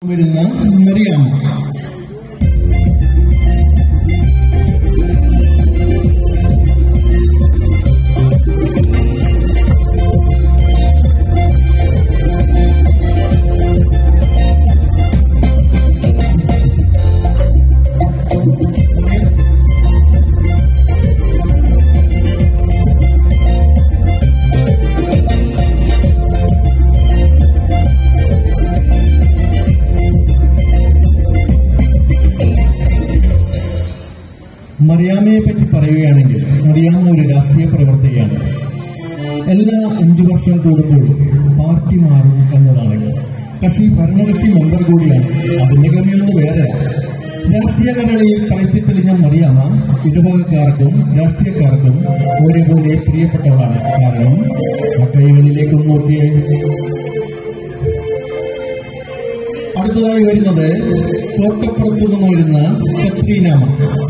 വരുന്ന മറിയാമ്മ മറിയാമ്മയെ പറ്റി പറയുകയാണെങ്കിൽ മറിയാമ്മ ഒരു രാഷ്ട്രീയ പ്രവർത്തകയാണ് എല്ലാ അഞ്ചു വർഷം കൂടുമ്പോഴും പാർട്ടി മാറും എന്നതാണ് കക്ഷി ഭരണകക്ഷി മെമ്പർ കൂടിയാണ് അതിന്റെ ഗമ്യൊന്ന് വേറെ രാഷ്ട്രീയ കലകളിൽ കളിത്തി തെളിഞ്ഞ മറിയാമ്മ ഇടവകക്കാർക്കും രാഷ്ട്രീയക്കാർക്കും ഒരേപോലെ പ്രിയപ്പെട്ടവളാണ് കാരണം ആ കൈകളിലേക്കും നോക്കിയേ അടുത്തതായി വരുന്നത് കോട്ടപ്പുറത്തു നിന്ന് വരുന്ന കത്രീനാമ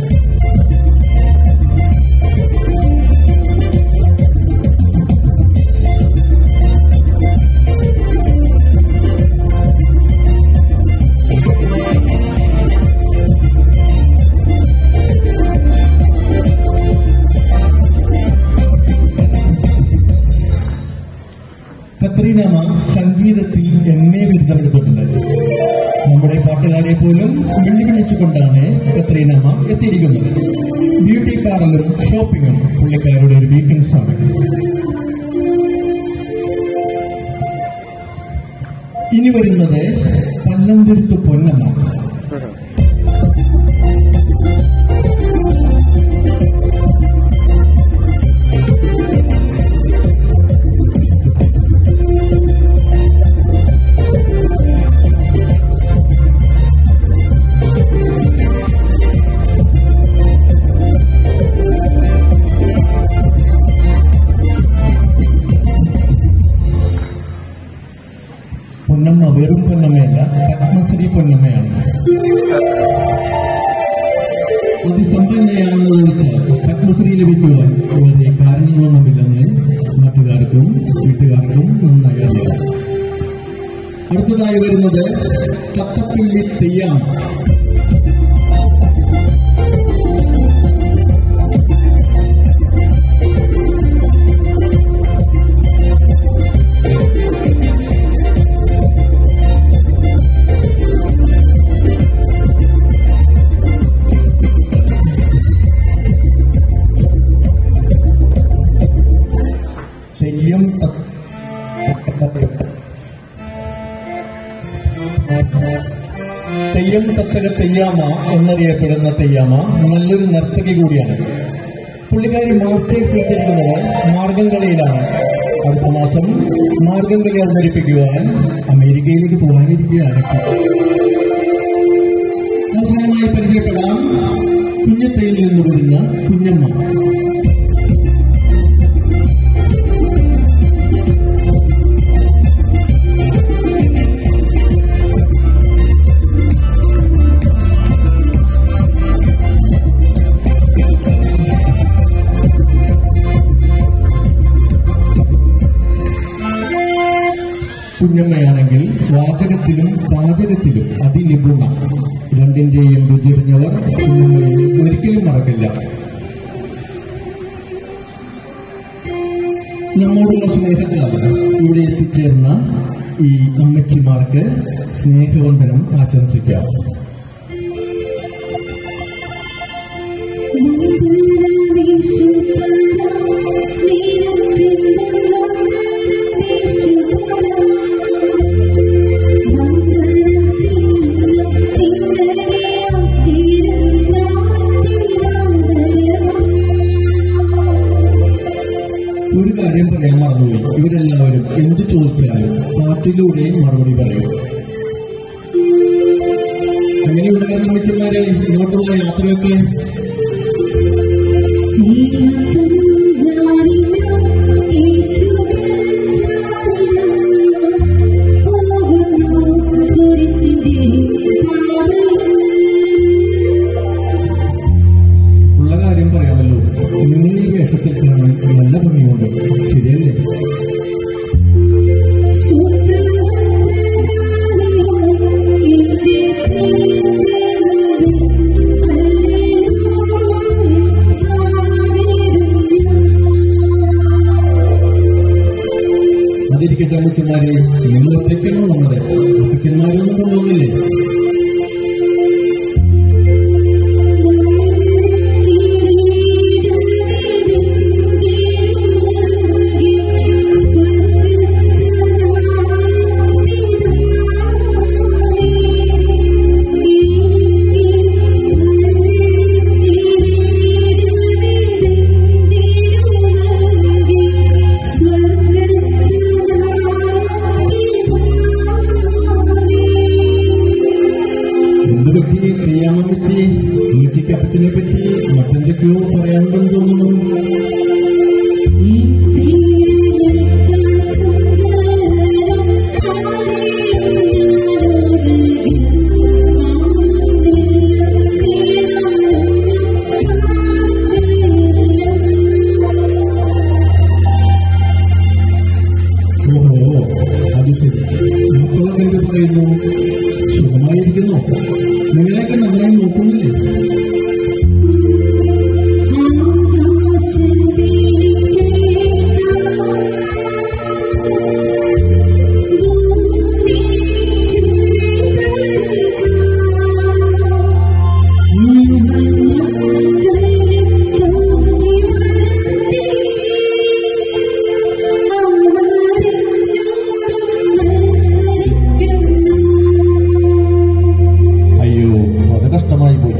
കത്രീനാമ സംഗീതത്തിൽ എം എ ബിരുദമെടുത്തിട്ടുണ്ട് നമ്മുടെ പാട്ടുകാരെ പോലും വെല്ലുവിളിച്ചുകൊണ്ടാണ് കത്രീനാമ എത്തിയിരിക്കുന്നത് ബ്യൂട്ടി പാർലറും ഷോപ്പിങ്ങും പുള്ളിക്കാരുടെ ഒരു വീക്കൻസ് ആണ് ഇനി വരുന്നത് പന്നംതുരുത്ത് പൊന്നമ്മ പൊന്നമ്മ വെറും പൊന്നമ്മയല്ല പത്മശ്രീ പൊന്നമ്മയാണ് അതിസമ്പന്നയാണെന്ന് ഒഴിച്ചാൽ പത്മശ്രീ ലഭിക്കുവാൻ വളരെ കാരണങ്ങളൊന്നുമില്ലെന്ന് നാട്ടുകാർക്കും വീട്ടുകാർക്കും നന്നായി അറിയാം അടുത്തതായി വരുന്നത് തത്തപ്പിള്ളി തെയ്യാമ തെയ്യം ത- തെയ്യം തത്തക തെയ്യാമ എന്നറിയപ്പെടുന്ന തെയ്യാമ നല്ലൊരു നർത്തകി കൂടിയാണ് പുള്ളിക്കാരി മാസ്റ്റേഴ്സ് ചെയ്തിരിക്കുന്നത് മാർഗംകളിയിലാണ് അടുത്ത മാസം മാർഗംകളി അവതരിപ്പിക്കുവാൻ അമേരിക്കയിലേക്ക് പോകാനിരിക്കുകയാണ് അവസാനമായി പരിചയപ്പെടാം കുഞ്ഞത്തയിൽ നിന്ന് വരുന്ന കുഞ്ഞമ്മ കുഞ്ഞമ്മയാണെങ്കിൽ വാചകത്തിലും പാചകത്തിലും അതിനിപുണ രണ്ടിന്റെയും രുചിറിഞ്ഞവർ കുഞ്ഞമ്മയെ ഒരിക്കലും മറക്കില്ല നമ്മോടുള്ള സ്നേഹത്താൽ ഇവിടെ എത്തിച്ചേർന്ന ഈ അമ്മച്ചിമാർക്ക് സ്നേഹവന്ദനം ആശംസിക്കാം ഒരു കാര്യം പറയാൻ മറന്നുപോയി ഇവരെല്ലാവരും എന്ത് ചോദിച്ചാലും പാട്ടിലൂടെ മറുപടി പറയും അങ്ങനെയുണ്ട് അമ്മച്ചിമാരെ ഇങ്ങോട്ടുള്ള യാത്രയൊക്കെ ഉള്ള കാര്യം പറയാമല്ലോ നിങ്ങൾ ഈ വേഷത്തിൽ കാണാൻ നല്ല ഭംഗിയുണ്ട് ശരിയല്ലേ Thank you. അമ്മച്ചന്മാരെ നിങ്ങൾ ഒറ്റയ്ക്കാണോ വന്നത് അപ്പച്ചന്മാരൊന്നും കൊണ്ടുവന്നില്ലേ എന്ത് പറ്റി തെയ്യാമ്മച്ചി അമ്മച്ചിക്ക് അപ്പച്ചനെ പറ്റി മറ്റെന്തൊക്കെയോ പറയാനുണ്ടെന്ന് തോന്നുന്നു ഓഹോ അത് ശരി മക്കളൊക്കെ എന്ത് പറയുന്നു സുഖമായിരിക്കുന്നു നിങ്ങളെയൊക്കെ നന്നായി നോക്കുന്നില്ലേ അയ്യോ അത് കഷ്ടമായി പോയി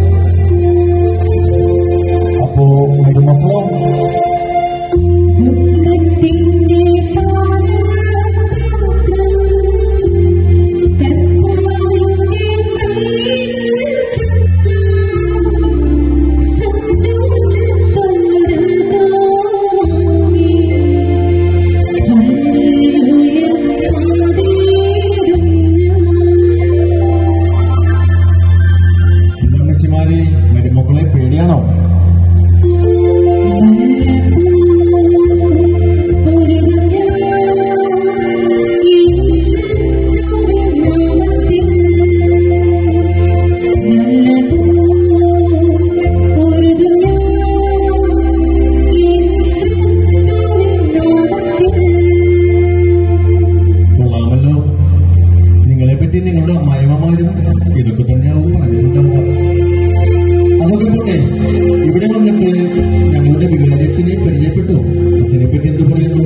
അപ്പോ മരുമക്കളോ അമ്മച്ചിമാരെ മരുമക്കളെ പേടിയാണോ കൊള്ളാമല്ലോ നിങ്ങളെ പറ്റി നിങ്ങളുടെ അമ്മായിമ്മമാരും ഇതൊക്കെ തന്നെയാവും പറഞ്ഞിട്ടുണ്ടാവുക അതൊക്കെ പോട്ടെ ഇവിടെ വന്നിട്ട് ഞങ്ങളുടെ വികാരച്ചനെ പരിചയപ്പെട്ടു അച്ഛനെ പറ്റി എന്ത് പറയുന്നു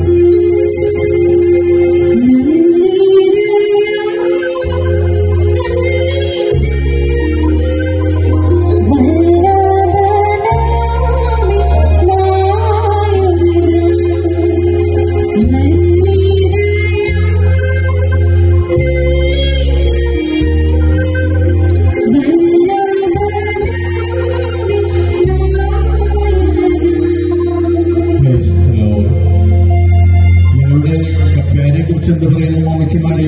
Praise the Lord. നിങ്ങളുടെ കപ്പ്യാരെ കുറിച്ച് എന്ത് പറയുന്നു അമ്മച്ചിമാരെ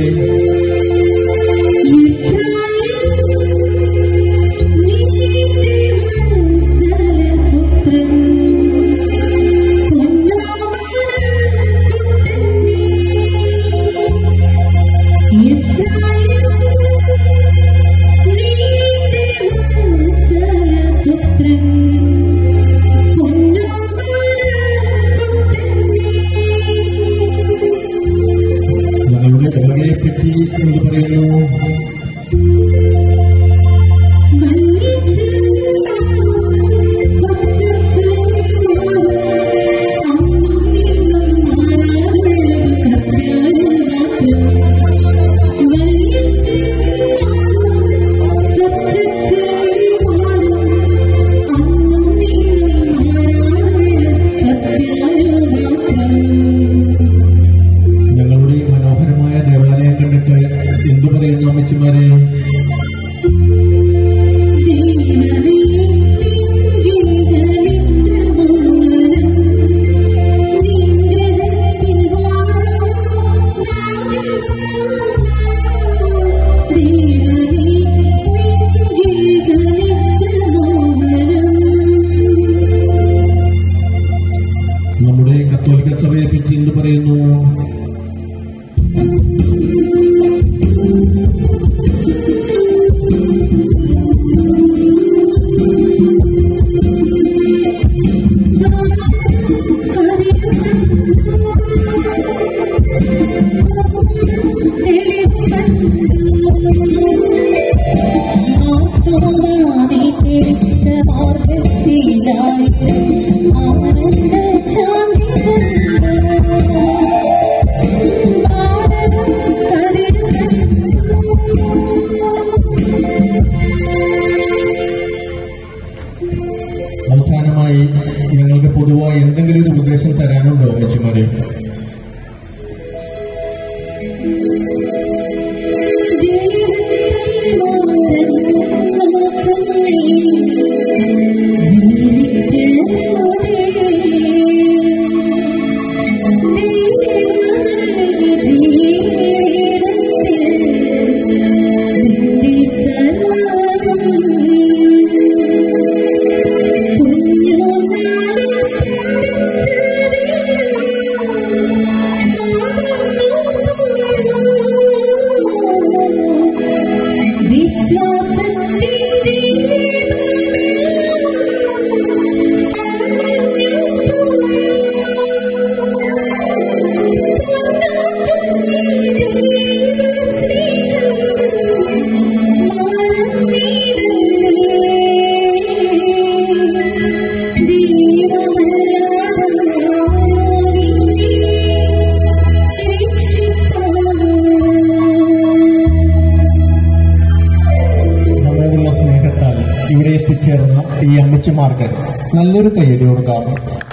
ഞങ്ങളുടെ ഡോഗയെ പറ്റി എന്ത് പറയുന്നു ഞങ്ങളുടെ ഈ മനോഹരമായ ദേവാലയം കണ്ടിട്ട് എന്തു പറയുന്നു അമ്മച്ചിമാരെ നമ്മുടെ കത്തോലിക്ക സഭയെ പറ്റി എന്ത് പറയുന്നു Thank you. അവസാനമായി ഞങ്ങൾക്ക് പൊതുവായി എന്തെങ്കിലും ഒരു ഉപദേശം തരാനുണ്ടോ അമ്മച്ചിമാരെ നമ്മോടുള്ള സ്നേഹത്താൽ ഇവിടെ എത്തിച്ചേർന്ന ഈ അമ്മച്ചിമാർക്ക് നല്ലൊരു കയ്യടി കൊടുക്കാം